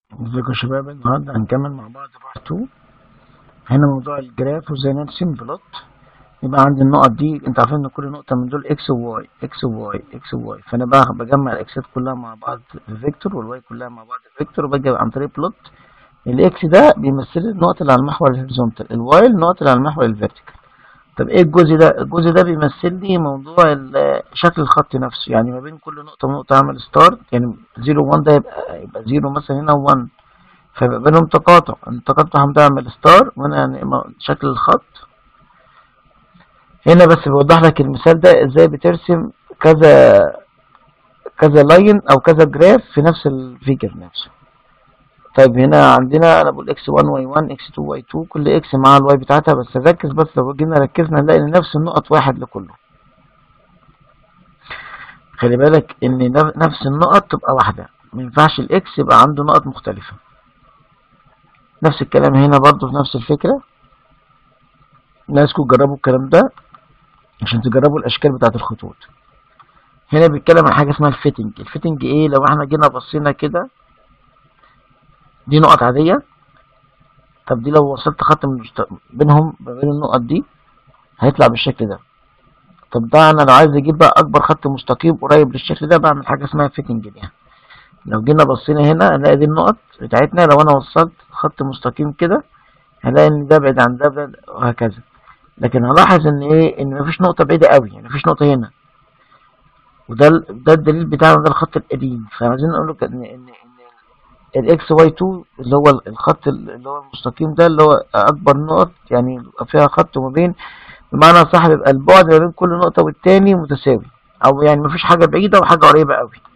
ازيكم يا شباب النهارده هنكمل مع بعض بارت 2 هنا موضوع الجراف وازاي نرسم بلوت يبقى عندي النقط دي انت عارفين ان كل نقطة من دول اكس وواي اكس وواي اكس وواي فانا بقى بجمع الاكسات كلها مع بعض في فيكتور والواي كلها مع بعض في فيكتور وباجي عن طريق بلوت الاكس ده بيمثل لي النقط اللي على المحور الهوريزونتال الواي النقط اللي على المحور الفيرتيكال طب ايه الجزء ده الجزء ده بيمثل لي موضوع ال- شكل الخط نفسه يعني ما بين كل نقطة ونقطة اعمل ستار يعني 0 1 ده يبقى يبقى 0 مثلا هنا 1 فيبقى بينهم تقاطع التقاطع ده اعمل ستار وهنا يعني م- شكل الخط هنا بس بيوضح لك المثال ده ازاي بترسم كذا كذا لاين او كذا جراف في نفس الفيجر نفسه طيب هنا عندنا انا بقول اكس 1 واي 1 اكس 2 واي 2 كل اكس مع الواي بتاعتها بس ركز بس لو جينا ركزنا نلاقي ان نفس النقط واحد لكله خلي بالك ان نف- نفس النقط تبقى واحدة ما ينفعش الاكس يبقى عنده نقط مختلفة نفس الكلام هنا برضو في نفس الفكرة ناسكم تجربوا الكلام ده عشان تجربوا الاشكال بتاعت الخطوط هنا بيتكلم عن حاجة اسمها الفيتنج الفيتنج ايه لو احنا جينا بصينا كده دي نقط عادية طب دي لو وصلت خط من المشت- بينهم ما بين النقط دي هيطلع بالشكل ده طب ده انا لو عايز اجيب بقى اكبر خط مستقيم قريب للشكل ده بعمل حاجة اسمها فيتنج دي لو جينا بصينا هنا هنلاقي دي النقط بتاعتنا لو انا وصلت خط مستقيم كده هنلاقي ان ده بعيد عن ده بعيد وهكذا لكن هلاحظ ان ايه ان مفيش نقطة بعيدة قوي يعني مفيش نقطة هنا وده ال- ده الدليل بتاعنا ده الخط القديم فعايزين نقول لك ان ان ان الاكس واي 2 اللي هو الخط اللي هو المستقيم ده اللي هو اكبر نقط يعني بيبقى فيها خط ما بين بمعنى صح بيبقى البعد ما بين كل نقطة والتاني متساوي او يعني مفيش حاجة بعيدة وحاجة قريبة قوي